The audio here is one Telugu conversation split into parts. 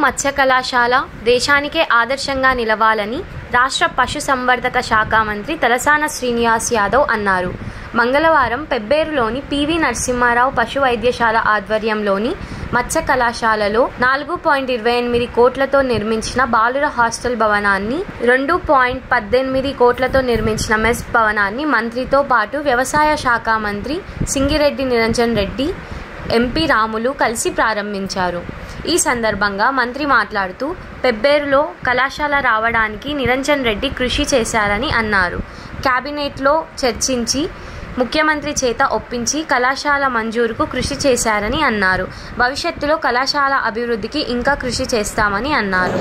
మత్స్య కళాశాల దేశానికే ఆదర్శంగా నిలవాలని రాష్ట్ర పశుసంవర్ధక శాఖ మంత్రి తలసాన శ్రీనివాస్ యాదవ్ అన్నారు మంగళవారం పెబ్బేరులోని పివి నరసింహారావు పశు వైద్యశాల ఆధ్వర్యంలోని మత్స్య కళాశాలలో నాలుగు పాయింట్ ఇరవై ఎనిమిది కోట్లతో నిర్మించిన బాలుర హాస్టల్ భవనాన్ని రెండు పాయింట్ పద్దెనిమిది కోట్లతో నిర్మించిన మెస్ భవనాన్ని మంత్రితో పాటు వ్యవసాయ శాఖ మంత్రి సింగిరెడ్డి నిరంజన్ రెడ్డి ఎంపీ రాములు కలిసి ప్రారంభించారు ఈ సందర్భంగా మంత్రి మాట్లాడుతూ పెబ్బేరులో కళాశాల రావడానికి నిరంజన్ రెడ్డి కృషి చేశారని అన్నారు కేబినెట్లో చర్చించి ముఖ్యమంత్రి చేత ఒప్పించి కళాశాల మంజూరుకు కృషి చేశారని అన్నారు భవిష్యత్తులో కళాశాల అభివృద్ధికి ఇంకా కృషి చేస్తామని అన్నారు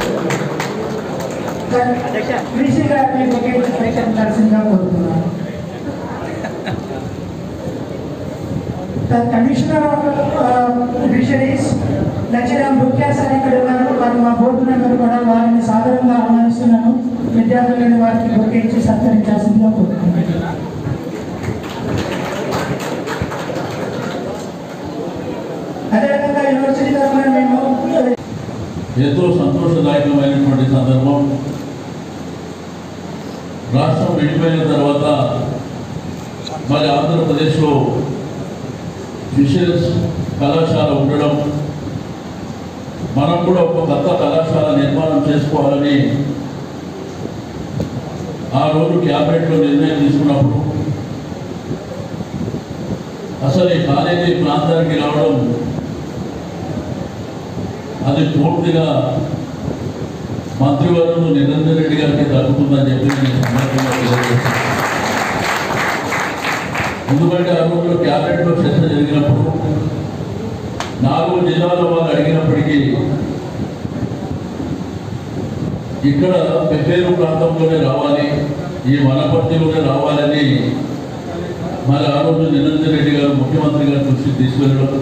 కృషి గారిని బొకేట్ స్వీకరించాల్సిందిగా కోరుతున్నాను The Commissioner of uh, Fisheries, Lakshmiram Bukya sir ఇక్కడ ఉన్నారు వారు మా బోర్డు మెంబర్ కూడా వారిని సాధారణంగా ఆహ్వానిస్తున్నాను విద్యార్థులను వారికి బొకే ఇచ్చి సత్కరించాల్సిందిగా కోరుతున్నాను అదేవిధంగా యూనివర్సిటీ తరఫున మేము ఎంతో సంతోషదాయకమైనటువంటి సందర్భం రాష్ట్రం విడిపోయిన తర్వాత మరి ఆంధ్రప్రదేశ్లో ఫిషరీస్ కళాశాల ఉండడం మనం కూడా ఒక కొత్త కళాశాల నిర్మాణం చేసుకోవాలని ఆ రోజు క్యాబినెట్లో నిర్ణయం తీసుకున్నప్పుడు అసలు ఈ కాలేజీ ప్రాంతానికి రావడం అది పూర్తిగా మంత్రివర్యులు నిరంజన్ రెడ్డి గారికి తగ్గుతుందని చెప్పి నేను సందర్భంగా తెలియజేస్తున్నాను ఎందుకంటే ఆ రోజులో క్యాబినెట్లో చర్చ జరిగినప్పుడు నాలుగు జిల్లాల వాళ్ళు అడిగినప్పటికీ ఇక్కడ పెబ్బేరు ప్రాంతంలోనే రావాలి ఈ వనపర్తిలోనే రావాలని మరి ఆ రోజు నిరంజన్ రెడ్డి గారు ముఖ్యమంత్రి గారి దృష్టికి తీసుకెళ్ళడం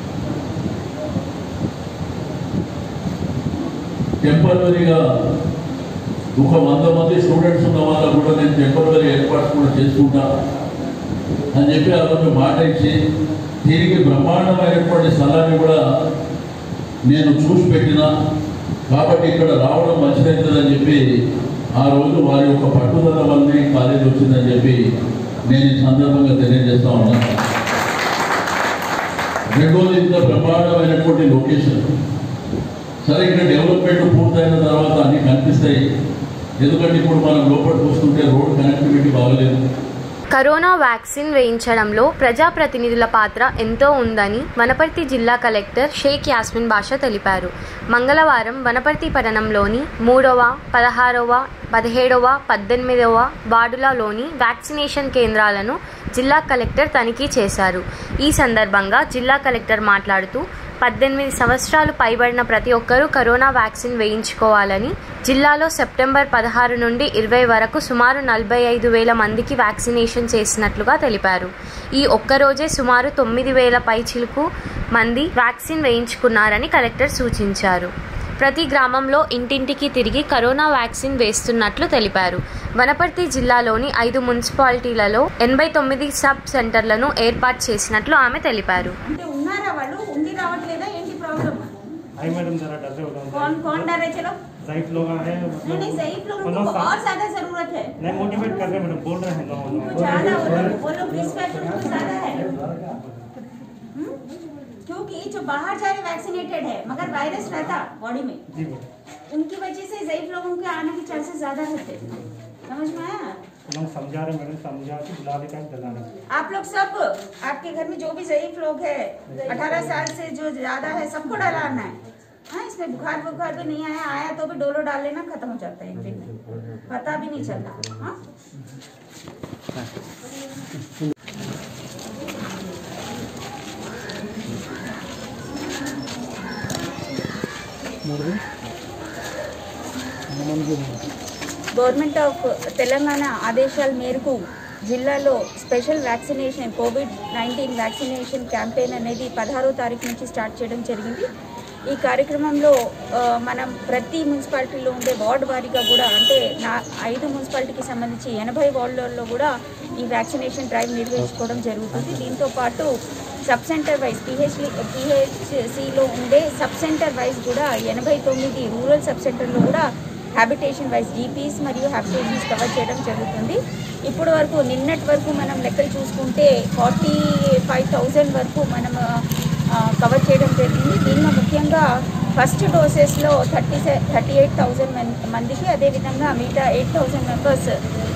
టెంపరీగా ఒక వంద మంది స్టూడెంట్స్ ఉన్న వాళ్ళకు కూడా నేను టెంపరీ ఏర్పాటు కూడా చేసుకుంటా అని చెప్పి ఆ రోజు మాట ఇచ్చి దీనికి బ్రహ్మాండమైనటువంటి స్థలాన్ని కూడా నేను చూసి పెట్టిన కాబట్టి ఇక్కడ రావడం మంచిదవుతుందని చెప్పి ఆ రోజు వారి యొక్క పట్టుదల వల్లనే ఈ కాలేజీ వచ్చిందని చెప్పి నేను ఈ సందర్భంగా తెలియజేస్తా ఉన్నాను రెండోది ఇంత బ్రహ్మాండమైనటువంటి లొకేషన్ సరే ఇక్కడ డెవలప్మెంట్ పూర్తయిన తర్వాత అన్ని కనిపిస్తాయి ఎందుకంటే ఇప్పుడు మనం లోపలికి వస్తుంటే రోడ్ కనెక్టివిటీ బాగలేదు కరోనా వ్యాక్సిన్ వేయించడంలో ప్రజాప్రతినిధుల పాత్ర ఎంతో ఉందని వనపర్తి జిల్లా కలెక్టర్ షేక్ యాస్మిన్ బాషా తెలిపారు మంగళవారం వనపర్తి పట్టణంలోని మూడవ పదహారవ పదిహేడవ పద్దెనిమిదవ వార్డులలోని వ్యాక్సినేషన్ కేంద్రాలను జిల్లా కలెక్టర్ తనిఖీ చేశారు ఈ సందర్భంగా జిల్లా కలెక్టర్ మాట్లాడుతూ పద్దెనిమిది సంవత్సరాలు పైబడిన ప్రతి ఒక్కరూ కరోనా వ్యాక్సిన్ వేయించుకోవాలని జిల్లాలో సెప్టెంబర్ పదహారు నుండి ఇరవై వరకు సుమారు నలభై ఐదు వేల మందికి వ్యాక్సినేషన్ చేసినట్లుగా తెలిపారు ఈ ఒక్కరోజే సుమారు తొమ్మిది వేల పైచిలుకు మంది వ్యాక్సిన్ వేయించుకున్నారని కలెక్టర్ సూచించారు ప్రతి గ్రామంలో ఇంటింటికి తిరిగి కరోనా వ్యాక్సిన్ వేస్తున్నట్లు తెలిపారు వనపర్తి జిల్లాలోని ఐదు మున్సిపాలిటీలలో ఎనభై తొమ్మిది సబ్ సెంటర్లను ఏర్పాటు చేసినట్లు ఆమె తెలిపారు అంటే ఉన్నారా వాళ్ళు ఉండి రావట్లేదా ఏంటి ప్రాబ్లమ్ आई मैडम जरा डर रहे हो कौन कौन डर है चलो ज़ाइफ लोग आए हैं नहीं नहीं सही लोगों मतलब को और ज्यादा जरूरत है नहीं मोटिवेट कर रहे हैं मैडम बोल रहे हैं लोगों उनको ज्यादा वो लोग वो लोग रिस्पेक्ट उनको ज्यादा है हम्म? क्योंकि जो बाहर जा रहे वैक्सीनेटेड है मगर वायरस रहता बॉडी में जी मैडम उनकी वजह से जईफ लोगों के आने के चांसेस ज्यादा रहते समझ में आया लोग समझा रहे हैं मैडम समझा के बुला लेकर दिला रहे हैं आप लोग सब आपके घर में जो भी जईफ लोग है अठारह साल से जो ज्यादा है सबको डलाना है हाँ इसमें बुखार बुखार भी नहीं आया आया तो भी डोलो डाल लेना खत्म हो जाता है एक दिन में पता भी नहीं चलता हाँ గవర్నమెంట్ ఆఫ్ తెలంగాణ ఆదేశాల మేరకు జిల్లాలో special vaccination covid nineteen vaccination campaign అనేది పదహారో తారీఖు నుంచి స్టార్ట్ చేయడం జరిగింది ఈ కార్యక్రమంలో ఆ, మనం ప్రతి మున్సిపాలిటీలో ఉండే వార్డు వారీగా కూడా అంటే నా ఐదు మున్సిపాలిటీకి సంబంధించి ఎనభై వార్డులలో కూడా ఈ వ్యాక్సినేషన్ డ్రైవ్ నిర్వహించుకోవడం జరుగుతుంది దీంతో పాటు సబ్ సెంటర్ వైజ్ పిహెచ్ పిహెచ్సిలో ఉండే సబ్ సెంటర్ వైజ్ కూడా ఎనభై తొమ్మిది రూరల్ సబ్ సెంటర్లో కూడా హ్యాబిటేషన్ వైజ్ జీపీస్ మరియు హ్యాబిటేషన్స్ కవర్ చేయడం జరుగుతుంది ఇప్పటి వరకు నిన్నటి వరకు మనం లెక్కలు చూసుకుంటే ఫార్టీ ఫైవ్ థౌజండ్ వరకు మనం ఆ, కవర్ చేయడం జరిగింది దీనిలో ముఖ్యంగా ఫస్ట్ డోసెస్లో థర్టీ థర్టీ ఎయిట్ థౌజండ్ మందికి అదేవిధంగా మిగతా eight thousand members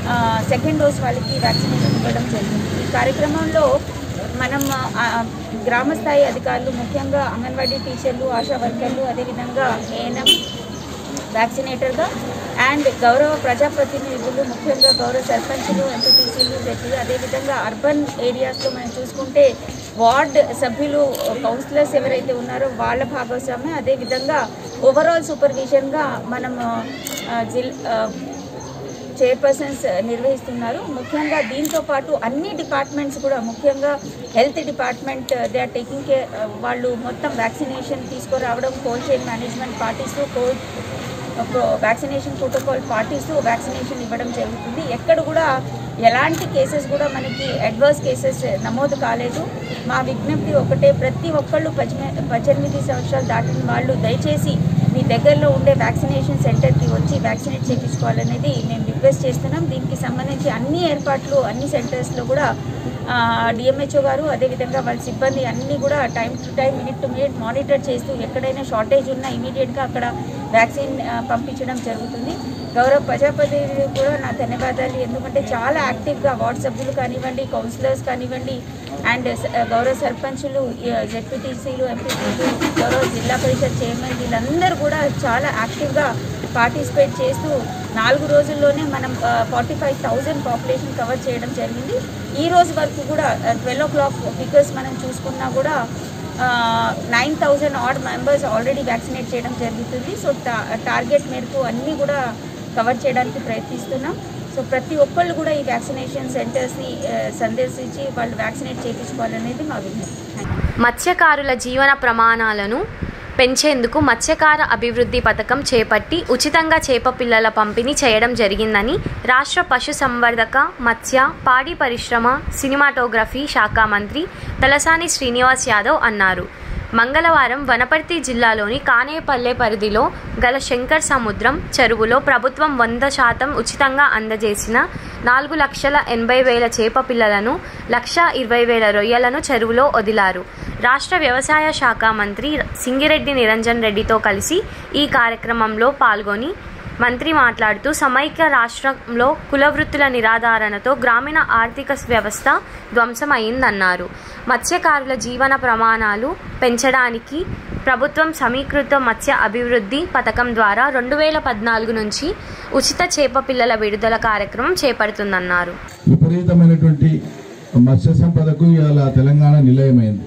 second dose వాళ్ళకి వ్యాక్సినేషన్ ఇవ్వడం జరిగింది ఈ కార్యక్రమంలో మనం ఆ, గ్రామ స్థాయి అధికారులు ముఖ్యంగా అంగన్వాడీ టీచర్లు ఆశా వర్కర్లు అదేవిధంగా ఏఎన్ఎం వ్యాక్సినేటర్గా అండ్ గౌరవ ప్రజాప్రతినిధులు ముఖ్యంగా గౌరవ సర్పంచులు ఎంపీటీసీలు జడ్జీలు అదేవిధంగా అర్బన్ ఏరియాస్లో మనం చూసుకుంటే వార్డ్ సభ్యులు కౌన్సిలర్స్ ఎవరైతే ఉన్నారో వాళ్ళ భాగస్వామ్యం అదేవిధంగా ఓవరాల్ సూపర్విజన్గా మనం ఆ, జిల్ ఆ, చైర్పర్సన్స్ నిర్వహిస్తున్నారు ముఖ్యంగా దీంతో పాటు అన్ని డిపార్ట్మెంట్స్ కూడా ముఖ్యంగా health department they are taking care వాళ్ళు మొత్తం వ్యాక్సినేషన్ తీసుకురావడం కోల్డ్ చైన్ మేనేజ్మెంట్ పాటిస్తూ కోల్డ్ వ్యాక్సినేషన్ ప్రోటోకాల్ పాటిస్తూ వ్యాక్సినేషన్ ఇవ్వడం జరుగుతుంది ఎక్కడ కూడా ఎలాంటి కేసెస్ కూడా మనకి అడ్వర్స్ కేసెస్ నమోదు కాలేదు మా విజ్ఞప్తి ఒకటే ప్రతి ఒక్కళ్ళు పద్దె పద్దెనిమిది సంవత్సరాలు దాటిన వాళ్ళు దయచేసి మీ దగ్గరలో ఉండే వ్యాక్సినేషన్ సెంటర్కి వచ్చి వ్యాక్సినేట్ చేయించుకోవాలనేది మేము రిక్వెస్ట్ చేస్తున్నాం దీనికి సంబంధించి అన్ని ఏర్పాట్లు అన్ని సెంటర్స్లో కూడా డిఎంహెచ్ఓ గారు అదేవిధంగా వాళ్ళ సిబ్బంది అన్నీ కూడా time to time minute to minute monitor చేస్తూ ఎక్కడైనా షార్టేజ్ ఉన్నా ఇమీడియట్గా అక్కడ వ్యాక్సిన్ ఆ, పంపించడం జరుగుతుంది గౌరవ ప్రజాప్రతినిధులు కూడా నా ధన్యవాదాలు ఎందుకంటే చాలా యాక్టివ్గా వార్డ్ సభ్యులు కానివ్వండి కౌన్సిలర్స్ కానివ్వండి అండ్ స- గౌరవ సర్పంచులు జెడ్పీటీసీలు ఎంపీటీలు గౌరవ జిల్లా పరిషత్ చైర్మన్ వీళ్ళందరూ కూడా చాలా యాక్టివ్గా పార్టిసిపేట్ చేస్తూ నాలుగు రోజుల్లోనే మనం forty five thousand population cover చేయడం జరిగింది ఈ రోజు వరకు కూడా ట్వెల్వ్ ఓ క్లాక్ ఫిగర్స్ మనం చూసుకున్నా కూడా nine thousand odd members already vaccinate చేయడం జరుగుతుంది సో టా- టార్గెట్ మేరకు అన్నీ కూడా కవర్ చేయడానికి ప్రయత్నిస్తున్నాం సో ప్రతి ఒక్కళ్ళు కూడా ఈ వ్యాక్సినేషన్ సెంటర్స్ని ఆ, సందర్శించి వాళ్ళు వ్యాక్సినేట్ చేయించుకోవాలనేది మా విజ్ఞప్తి మత్స్యకారుల జీవన ప్రమాణాలను పెంచేందుకు మత్స్యకార అభివృద్ధి పథకం చేపట్టి ఉచితంగా చేప పిల్లల పంపిణీ చేయడం జరిగిందని రాష్ట్ర పశు సంవర్ధక మత్స్య పాడి పరిశ్రమ సినిమాటోగ్రఫీ శాఖ మంత్రి తలసాని శ్రీనివాస్ యాదవ్ అన్నారు మంగళవారం వనపర్తి జిల్లాలోని కానేపల్లె పరిధిలో గల శంకర్ సముద్రం చెరువులో ప్రభుత్వం వంద శాతం ఉచితంగా అందజేసిన నాలుగు లక్షల ఎనభై వేల చేప పిల్లలను లక్ష ఇరవై వేల రొయ్యలను చెరువులో వదిలారు రాష్ట్ర వ్యవసాయ శాఖ మంత్రి సింగిరెడ్డి నిరంజన్ రెడ్డితో కలిసి ఈ కార్యక్రమంలో పాల్గొని మంత్రి మాట్లాడుతూ సమైక్య రాష్ట్రంలో కులవృత్తుల నిరాధారణతో గ్రామీణ ఆర్థిక వ్యవస్థ ధ్వంసమైందన్నారు మత్స్యకారుల జీవన ప్రమాణాలు పెంచడానికి ప్రభుత్వం సమీకృత మత్స్య అభివృద్ధి పథకం ద్వారా రెండు వేల పద్నాలుగు నుంచి ఉచిత చేప పిల్లల విడుదల కార్యక్రమం చేపడుతుందన్నారు విపరీతమైనటువంటి మత్స్య సంపదకు ఇవాళ తెలంగాణ నిలయమైంది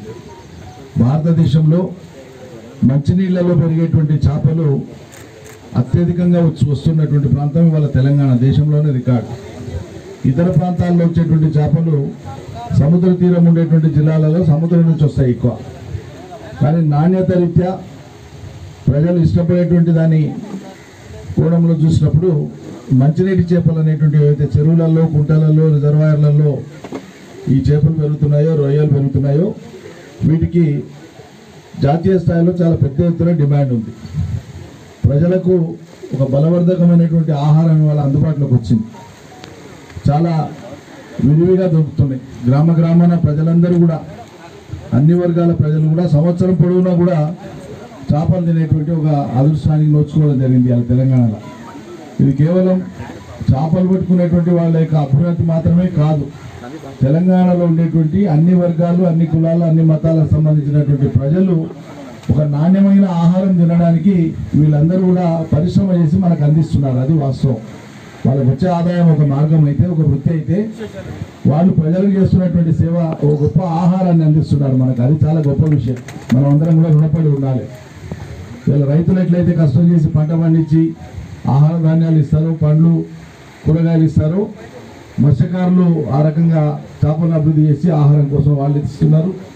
భారతదేశంలో మంచినీళ్లలో పెరిగేటువంటి చేపలు అత్యధికంగా వచ్చి వస్తున్నటువంటి ప్రాంతం ఇవాళ తెలంగాణ దేశంలోనే రికార్డు ఇతర ప్రాంతాల్లో వచ్చేటువంటి చేపలు సముద్ర తీరం ఉండేటువంటి జిల్లాలలో సముద్రం నుంచి వస్తాయి ఎక్కువ కానీ నాణ్యత రీత్యా ప్రజలు ఇష్టపడేటువంటి దాని కోణంలో చూసినప్పుడు మంచినీటి చేపలు అనేటువంటి ఏవైతే చెరువులలో కుంటలలో రిజర్వాయర్లలో ఈ చేపలు పెరుగుతున్నాయో రొయ్యలు పెరుగుతున్నాయో వీటికి జాతీయ స్థాయిలో చాలా పెద్ద ఎత్తున డిమాండ్ ఉంది ప్రజలకు ఒక బలవర్ధకమైనటువంటి ఆహారం ఇవాళ అందుబాటులోకి వచ్చింది చాలా విరివిగా దొరుకుతున్నాయి గ్రామ గ్రామాన ప్రజలందరూ కూడా అన్ని వర్గాల ప్రజలు కూడా సంవత్సరం పొడవునా కూడా చేపలు తినేటువంటి ఒక అదృష్టానికి నోచుకోవడం జరిగింది ఇవాళ తెలంగాణలో ఇది కేవలం చేపలు పట్టుకునేటువంటి వాళ్ళ యొక్క అభ్యున్నతి మాత్రమే కాదు తెలంగాణలో ఉండేటువంటి అన్ని వర్గాలు అన్ని కులాలు అన్ని మతాలకు సంబంధించినటువంటి ప్రజలు ఒక నాణ్యమైన ఆహారం తినడానికి వీళ్ళందరూ కూడా పరిశ్రమ చేసి మనకు అందిస్తున్నారు అది వాస్తవం వాళ్ళకి వచ్చే ఆదాయం ఒక మార్గం అయితే ఒక వృత్తి అయితే వాళ్ళు ప్రజలకు చేస్తున్నటువంటి సేవ ఒక గొప్ప ఆహారాన్ని అందిస్తున్నారు మనకు అది చాలా గొప్ప విషయం మనం అందరం కూడా రుణపడి ఉండాలి వీళ్ళ రైతులు ఎట్లయితే కష్టం చేసి పంట పండించి ఆహార ధాన్యాలు ఇస్తారు పండ్లు కూరగాయలు ఇస్తారు మత్స్యకారులు ఆ రకంగా చేపలను అభివృద్ధి చేసి ఆహారం కోసం వాళ్ళు ఇస్తున్నారు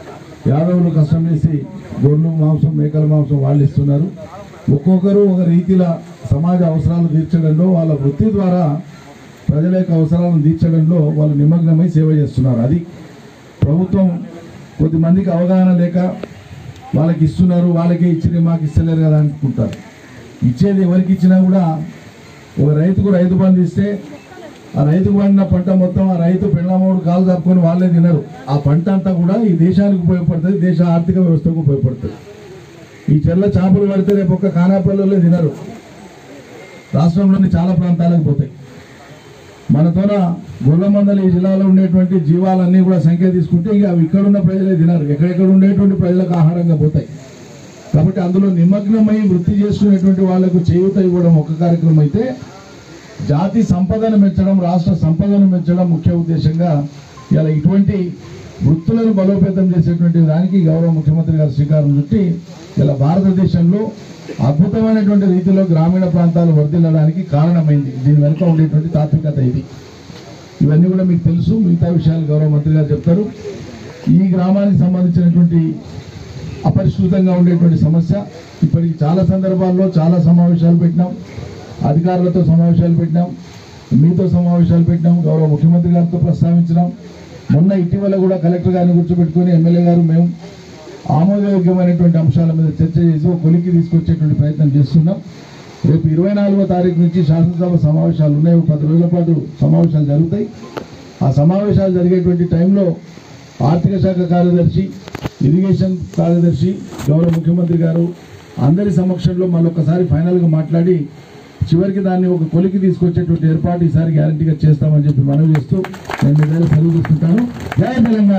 యాదవులు కష్టం చేసి గొర్రెలు మాంసం మేకల మాంసం వాళ్ళు ఇస్తున్నారు ఒక్కొక్కరు ఒక రీతిలో సమాజ అవసరాలు తీర్చడంలో వాళ్ళ వృత్తి ద్వారా ప్రజల యొక్క అవసరాలను తీర్చడంలో వాళ్ళు నిమగ్నమై సేవ చేస్తున్నారు అది ప్రభుత్వం కొద్దిమందికి అవగాహన లేక వాళ్ళకి ఇస్తున్నారు వాళ్ళకే ఇచ్చింది మాకు ఇస్తలేరు కదా అనుకుంటారు ఇచ్చేది ఎవరికి ఇచ్చినా కూడా ఒక రైతుకు రైతు బంధు ఇస్తే ఆ రైతుకు పండిన పంట మొత్తం ఆ రైతు పెళ్ళమూడు కాలు తప్పుకొని వాళ్ళే తినరు ఆ పంట అంతా కూడా ఈ దేశానికి ఉపయోగపడుతుంది దేశ ఆర్థిక వ్యవస్థకు ఉపయోగపడుతుంది ఈ చెల్ల చేపలు పడితే రేపు ఒక్క కానాపల్లిలో తినరు రాష్ట్రంలోని చాలా ప్రాంతాలకు పోతాయి మనతోన గొల్లమందల ఈ జిల్లాలో ఉండేటువంటి జీవాలన్నీ కూడా సంఖ్య తీసుకుంటే ఇక అవి ఇక్కడ ఉన్న ప్రజలే తినరు ఎక్కడెక్కడ ఉండేటువంటి ప్రజలకు ఆహారంగా పోతాయి కాబట్టి అందులో నిమగ్నమై వృత్తి చేసుకునేటువంటి వాళ్లకు చేయూత ఇవ్వడం ఒక కార్యక్రమం అయితే జాతి సంపదను పెంచడం రాష్ట్ర సంపదను పెంచడం ముఖ్య ఉద్దేశంగా ఇలా ఇటువంటి వృత్తులను బలోపేతం చేసేటువంటి దానికి గౌరవ ముఖ్యమంత్రి గారు శ్రీకారం చుట్టి ఇలా భారతదేశంలో అద్భుతమైనటువంటి రీతిలో గ్రామీణ ప్రాంతాలు వర్ధిల్లడానికి కారణమైంది దీని వెనుక ఉండేటువంటి తాత్వికత ఇది ఇవన్నీ కూడా మీకు తెలుసు మిగతా విషయాలు గౌరవ మంత్రి గారు చెప్తారు ఈ గ్రామానికి సంబంధించినటువంటి అపరిష్కృతంగా ఉండేటువంటి సమస్య ఇప్పటికి చాలా సందర్భాల్లో చాలా సమావేశాలు పెట్టినాం అధికారులతో సమావేశాలు పెట్టినాం మీతో సమావేశాలు పెట్టినాం గౌరవ ముఖ్యమంత్రి గారితో ప్రస్తావించినాం మొన్న ఇటీవల కూడా కలెక్టర్ గారిని కూర్చోబెట్టుకొని ఎమ్మెల్యే గారు మేము ఆమోదయోగ్యమైనటువంటి అంశాల మీద చర్చ చేసి ఒక కొలికి తీసుకొచ్చేటువంటి ప్రయత్నం చేస్తున్నాం రేపు ఇరవై నాలుగో తారీఖు నుంచి శాసనసభ సమావేశాలు ఉన్నాయి ఒక పది రోజుల పాటు సమావేశాలు జరుగుతాయి ఆ సమావేశాలు జరిగేటువంటి టైంలో ఆర్థిక శాఖ కార్యదర్శి ఇరిగేషన్ కార్యదర్శి గౌరవ ముఖ్యమంత్రి గారు అందరి సమక్షంలో మళ్ళొకసారి ఫైనల్గా మాట్లాడి చివరికి దాన్ని ఒక కొలికి తీసుకొచ్చేటువంటి ఏర్పాటు ఈసారి గ్యారంటీగా చేస్తామని చెప్పి మనవి చేస్తూ నేను మీ దగ్గర సెలవు తీసుకుంటాను జై తెలంగాణ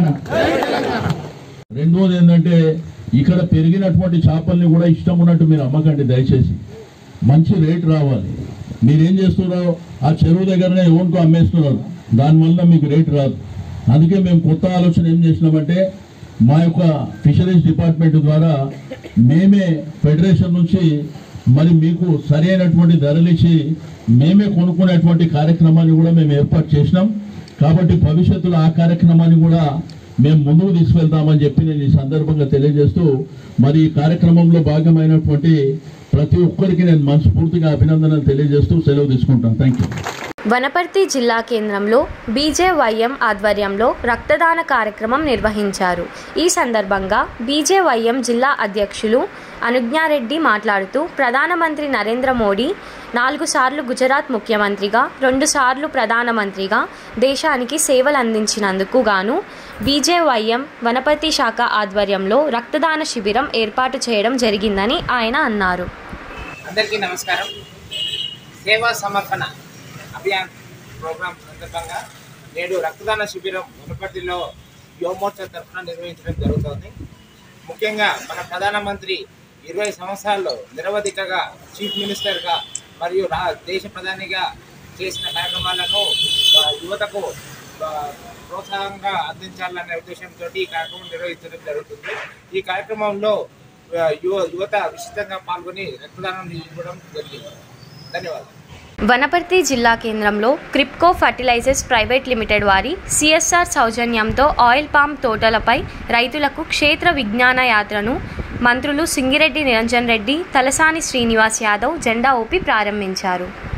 రెండోది ఏంటంటే ఇక్కడ పెరిగినటువంటి చేపల్ని కూడా ఇష్టం ఉన్నట్టు మీరు అమ్మకండి దయచేసి మంచి రేట్ రావాలి మీరేం చేస్తున్నారో ఆ చెరువు దగ్గరనే ఓన్కు అమ్మేస్తున్నారు దానివల్ల మీకు రేట్ రాదు అందుకే మేము కొత్త ఆలోచన ఏం చేసినామంటే మా యొక్క ఫిషరీస్ డిపార్ట్మెంట్ ద్వారా మేమే ఫెడరేషన్ నుంచి మరి మీకు సరి అయినటువంటి ధరలు ఇచ్చి మేమే కొనుక్కునేటువంటి కార్యక్రమాన్ని కూడా మేము ఏర్పాటు చేసినాం కాబట్టి భవిష్యత్తులో ఆ కార్యక్రమాన్ని కూడా మేము ముందుకు తీసుకెళ్తామని చెప్పి నేను ఈ సందర్భంగా తెలియజేస్తూ మరి ఈ కార్యక్రమంలో భాగమైనటువంటి ప్రతి ఒక్కరికి నేను మనస్ఫూర్తిగా అభినందనలు తెలియజేస్తూ సెలవు తీసుకుంటాను థ్యాంక్ యూ వనపర్తి జిల్లా కేంద్రంలో బీజేవైఎం ఆధ్వర్యంలో రక్తదాన కార్యక్రమం నిర్వహించారు ఈ సందర్భంగా బీజేవైఎం జిల్లా అధ్యక్షులు అనుజ్ఞారెడ్డి మాట్లాడుతూ ప్రధానమంత్రి నరేంద్ర మోడీ నాలుగు సార్లు గుజరాత్ ముఖ్యమంత్రిగా రెండుసార్లు ప్రధానమంత్రిగా దేశానికి సేవలు అందించినందుకు గాను బీజేవైఎం వనపర్తి శాఖ ఆధ్వర్యంలో రక్తదాన శిబిరం ఏర్పాటు చేయడం జరిగిందని ఆయన అన్నారు అందరికీ నమస్కారం సేవా సమర్పణ అభియాన్ ప్రోగ్రాం సందర్భంగా నేడు రక్తదాన శిబిరం వనపర్తిలో యువమోర్చా తరఫున నిర్వహించడం జరుగుతోంది ముఖ్యంగా మన ప్రధానమంత్రి ఇరవై సంవత్సరాల్లో నిరవధికగా చీఫ్ మినిస్టర్గా మరియు రా దేశ ప్రధానిగా చేసిన కార్యక్రమాలను ఆ, యువతకు ఆ, ప్రోత్సాహంగా అందించాలనే ఉద్దేశంతో ఈ కార్యక్రమం నిర్వహించడం జరుగుతుంది ఈ కార్యక్రమంలో ఆ, యువ యువత విస్తృతంగా పాల్గొని రక్తదానం ఇవ్వడం జరిగింది ధన్యవాదాలు వనపర్తి జిల్లా కేంద్రంలో క్రిప్కో ఫర్టిలైజర్స్ ప్రైవేట్ లిమిటెడ్ వారి సిఎస్ఆర్ సౌజన్యంతో ఆయిల్ పామ్ తోటలపై రైతులకు క్షేత్ర విజ్ఞాన యాత్రను మంత్రులు సింగిరెడ్డి నిరంజన్ రెడ్డి తలసాని శ్రీనివాస్ యాదవ్ జెండా ఊపి ప్రారంభించారు